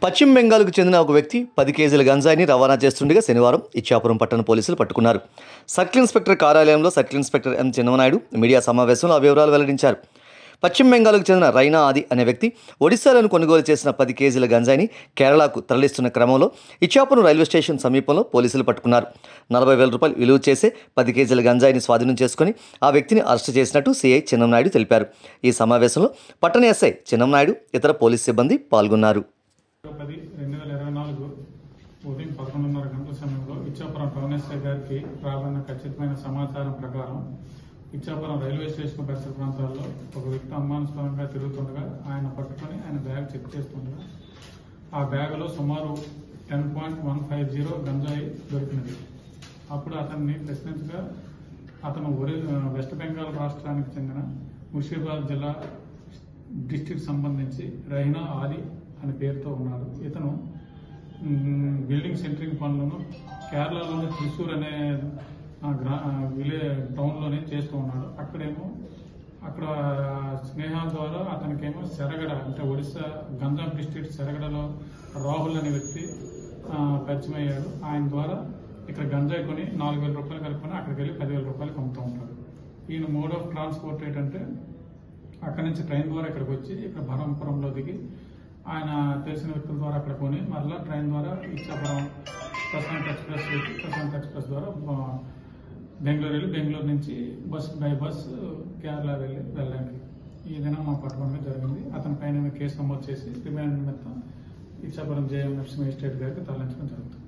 పశ్చిమ బెంగాల్కు చెందిన ఒక వ్యక్తి పది కేజీల గంజాయిని రవాణా చేస్తుండగా శనివారం ఇచ్చాపురం పట్టణ పోలీసులు పట్టుకున్నారు సర్కిల్ ఇన్స్పెక్టర్ కార్యాలయంలో circle inspector M Chinnamanaidu media సమావేశంలో ఆ వివరాలు వెల్లడించారు పశ్చిమ బెంగాల్కు చెందిన రైనా ఆది అనే వ్యక్తి ఒడిశాలోని కొనుగోలు చేసిన పది కేజీల గంజాయిని కేరళకు తరలిస్తున్న క్రమంలో ఇచ్చాపురం రైల్వే స్టేషన్ సమీపంలో పోలీసులు పట్టుకున్నారు నలభై వేల రూపాయలు విలువ చేసే పది కేజీల గంజాయిని స్వాధీనం చేసుకుని ఆ వ్యక్తిని అరెస్టు చేసినట్టు సీఐ చిన్నంనాయుడు తెలిపారు ఈ సమావేశంలో పట్టణ ఎస్ఐ చిన్నంనాయుడు ఇతర పోలీస్ సిబ్బంది పాల్గొన్నారు పది రెండు వేల ఇరవై నాలుగు ఉదయం పదకొండున్నర గంటల సమయంలో ఇచ్చాపురం టౌన్ ఎస్ఐ గారికి రాబడిన ఖచ్చితమైన సమాచారం ప్రకారం ఇచ్చాపురం రైల్వే స్టేషన్ పరిసర ప్రాంతాల్లో ఒక వ్యక్తి అనుమానాస్పదంగా తిరుగుతుండగా ఆయన పట్టుకొని ఆయన బ్యాగ్ చెక్ చేస్తుండగా ఆ బ్యాగులో సుమారు ten point one five zero గంజాయి దొరికినది అప్పుడు అతన్ని ప్రశ్నించగా అతను ఒరి వెస్ట్ బెంగాల్ రాష్ట్రానికి చెందిన ముర్షిదాబాద్ జిల్లా డిస్టిక్ సంబంధించి రైనా ఆది అనే పేరుతో ఉన్నాడు ఇతను మ్, బిల్డింగ్ సెంటరింగ్ పనులను కేరళలోని త్రిశూర్ అనే ఆ, గ్రా ఆ, విలే టౌన్లోనే చేస్తూ ఉన్నాడు అక్కడేమో అక్కడ స్నేహాల ద్వారా అతనికేమో సెరగడ అంటే ఒడిశా గంజాం డిస్ట్రిక్ట్ సెరగడలో రాహుల్ అనే వ్యక్తి ఆ, పరిచయం అయ్యాడు ఆయన ద్వారా ఇక్కడ గంజాయి కొని నాలుగు వేల రూపాయలు కలుపుకొని అక్కడికి వెళ్ళి పదివేల రూపాయలు అమ్ముతూ ఉంటాడు ఈయన మోడ్ ఆఫ్ ట్రాన్స్పోర్ట్ ఏంటంటే అక్కడి నుంచి ట్రైన్ ద్వారా ఇక్కడికి వచ్చి ఇక్కడ భరంపురంలో దిగి ఆయన తెలిసిన వ్యక్తుల ద్వారా అక్కడ కొని మరలా ట్రైన్ ద్వారా ఇచ్చాపురం ప్రశాంత్ ఎక్స్ప్రెస్ ఎక్కి ప్రశాంత్ ఎక్స్ప్రెస్ ద్వారా ఆ, బెంగళూరు వెళ్ళి బెంగళూరు నుంచి బస్ బై బస్ కేరళ వెళ్ళి వెళ్ళడానికి ఈ దినం మా పట్టుకోవడం జరిగింది అతని పైన కేసు నమోదు చేసి రిమాండ్ నిమిత్తం ఇచ్చాపురం జేఎంఎఫ్సి మేజిస్ట్రేట్ గారికి తరలించడం జరుగుతుంది